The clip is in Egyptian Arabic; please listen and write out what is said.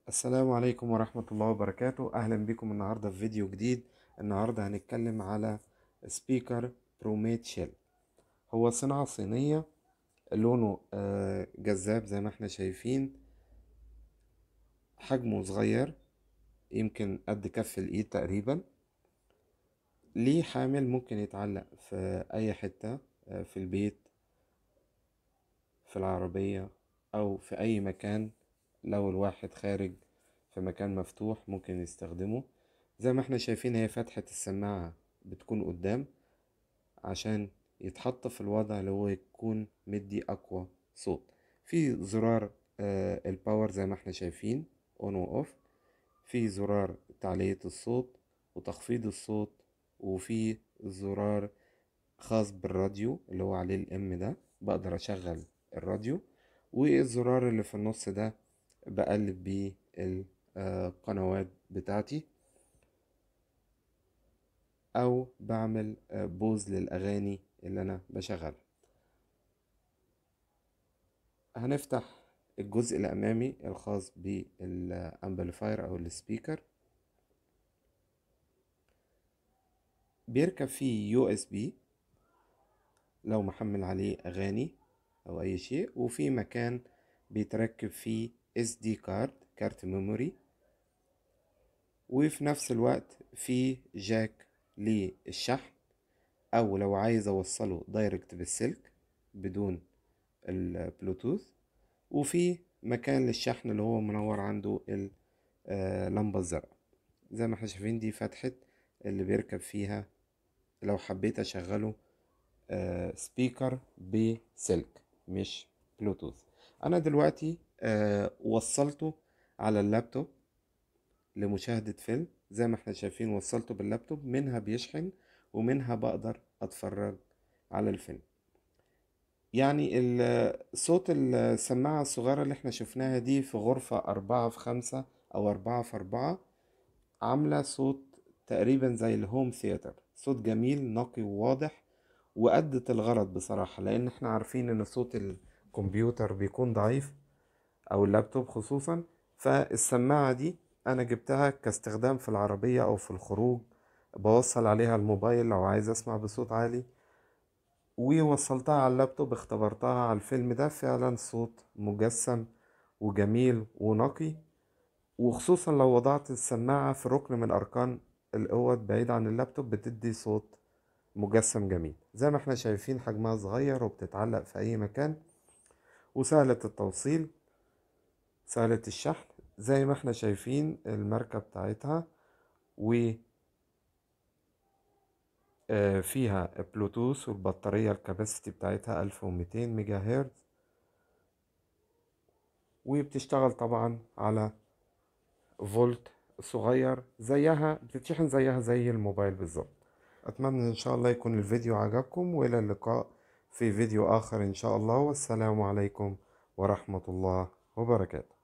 السلام عليكم ورحمة الله وبركاته أهلا بكم النهاردة في فيديو جديد النهاردة هنتكلم على سبيكر بروميت شيل هو صناعة صينية لونه آه، جذاب زي ما احنا شايفين حجمه صغير يمكن قد كف الإيد تقريبا ليه حامل ممكن يتعلق في أي حتة آه، في البيت في العربية أو في أي مكان لو الواحد خارج في مكان مفتوح ممكن يستخدمه زي ما احنا شايفين هي فتحة السماعة بتكون قدام عشان يتحط في الوضع اللي هو يكون مدي أقوى صوت في زرار آه الباور زي ما احنا شايفين اون و اوف في زرار تعلية الصوت وتخفيض الصوت وفي زرار خاص بالراديو اللي هو عليه الام ده بقدر اشغل الراديو والزرار اللي في النص ده بقلب بيه القنوات بتاعتي او بعمل بوز للاغاني اللي انا بشغلها هنفتح الجزء الامامي الخاص بالامبليفاير او السبيكر بيركب فيه يو اس بي لو محمل عليه اغاني او اي شيء وفي مكان بيتركب فيه اس دي كارد كارت ميموري وفي نفس الوقت في جاك للشحن او لو عايز اوصله دايركت بالسلك بدون البلوتوث وفي مكان للشحن اللي هو منور عنده اللمبة الزرقاء زي ما احنا شايفين دي فتحة اللي بيركب فيها لو حبيت اشغله سبيكر بسلك مش بلوتوث انا دلوقتي آه وصلته على اللابتوب لمشاهدة فيلم زي ما احنا شايفين وصلته باللابتوب منها بيشحن ومنها بقدر اتفرج على الفيلم يعني صوت السماعة الصغيرة اللي احنا شفناها دي في غرفة أربعة في خمسة أو أربعة في أربعة عاملة صوت تقريبا زي الهوم ثياتر صوت جميل نقي وواضح وأدت الغرض بصراحة لأن احنا عارفين إن صوت الكمبيوتر بيكون ضعيف او اللابتوب خصوصا فالسماعة دي انا جبتها كاستخدام في العربية او في الخروج بوصل عليها الموبايل لو عايز اسمع بصوت عالي ووصلتها على اللابتوب اختبرتها على الفيلم ده فعلا صوت مجسم وجميل ونقي وخصوصا لو وضعت السماعة في ركن من اركان الاوض بعيد عن اللابتوب بتدي صوت مجسم جميل زي ما احنا شايفين حجمها صغير وبتتعلق في اي مكان وسهلة التوصيل سهلة الشحن زي ما احنا شايفين الماركة بتاعتها و فيها بلوتوث والبطارية الكاباسيتي بتاعتها ألف وميتين ميجا هرتز وبتشتغل طبعا على فولت صغير زيها بتتشحن زيها زي الموبايل بالظبط أتمنى إن شاء الله يكون الفيديو عجبكم وإلى اللقاء في فيديو آخر إن شاء الله والسلام عليكم ورحمة الله وبركاته